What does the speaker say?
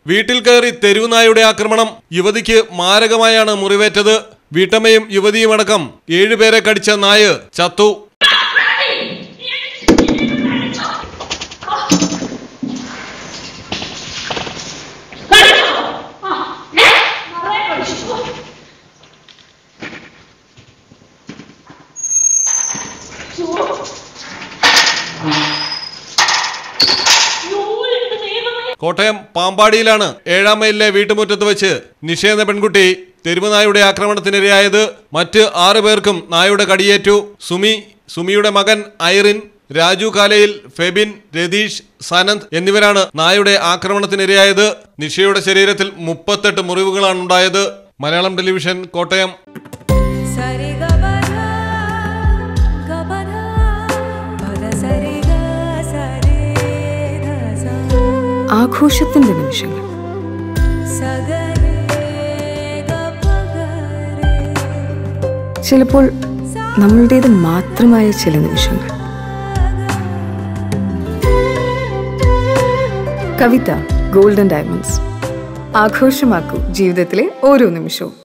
വീട്ടിൽ കയറി തെരുവുനായുടെ ആക്രമണം യുവതിക്ക് മാരകമായാണ് മുറിവേറ്റത് വീട്ടമ്മയും യുവതിയുമടക്കം ഏഴുപേരെ കടിച്ച നായ് ചത്തു കോട്ടയം പാമ്പാടിയിലാണ് ഏഴാം മൈലിലെ വീട്ടുമുറ്റത്ത് വെച്ച് നിഷ എന്ന പെൺകുട്ടി തെരുവുനായുടെ ആക്രമണത്തിനിരയായത് മറ്റ് ആറു പേർക്കും നായുടെ കടിയേറ്റു സുമി സുമിയുടെ മകൻ ഐറിൻ രാജു കാലയിൽ ഫെബിൻ രതീഷ് സനന്ദ് എന്നിവരാണ് നായുടെ ആക്രമണത്തിനിരയായത് നിഷയുടെ ശരീരത്തിൽ മുപ്പത്തെട്ട് മുറിവുകളാണ് ഉണ്ടായത് മലയാളം ടെലിവിഷൻ കോട്ടയം സരി ഗബധ ഗബധ പദ സരി ഗ സരി ധ സ ആഘോഷത്തിന്റെ നിമിഷങ്ങൾ സഗരേ ഗ പഗരേ ചിലപ്പോൾ നമ്മളുടേത് മാത്രമായ ചില നിമിഷങ്ങൾ കവിത ഗോൾഡൻ ഡയമണ്ട്സ് ആഘോഷമാക്കൂ ജീവിതത്തിലെ ഓരോ നിമിഷവും